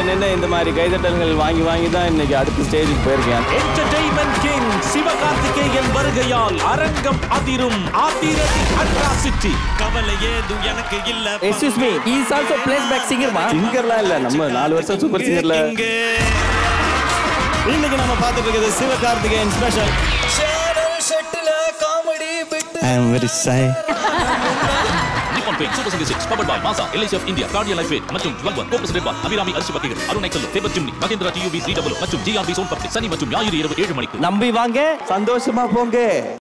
நின்று இந்த மாதிரி கைதட்டல்கள் வாங்கி வாங்கி தான் இன்னைக்கு அடுத்த ஸ்டேஜுக்கு போயிருக்கேன் என்டர்டெயின்மெண்ட் கிங் சிவகார்த்திகேயன் வருகையால் அரங்கம் அதிரும் அதிரடி அட்ராசிட்டி கவலை ஏதும் எனக்கு இல்ல excuse me is also playback சிங்கர்மா சிங்கர்லாம் இல்லை நம்ம நாலு வருஷம் சூப்பர் சிங்கர்ல இங்கே இன்னைக்கு நம்ம பார்த்துட்டு இருக்கிறது Sivakarthikeyan special I am very சை Nippon paint Super Singer six powered by Maaza LIC of India கார்டியா லைஃப் வெயிட் மற்றும் வல்வன் கோபஸ் ரெட்பால் அபிராமி அரிசி பத்திகள் Arun excel Faber Jimny Mahindra TUV three double மற்றும் ஜிஆர்பி சோன் பப்ளிக் சனி மற்றும் ஞாயிறு இரவு ஏழு மணிக்கு நம்பி வாங்க சந்தோஷமா போங்க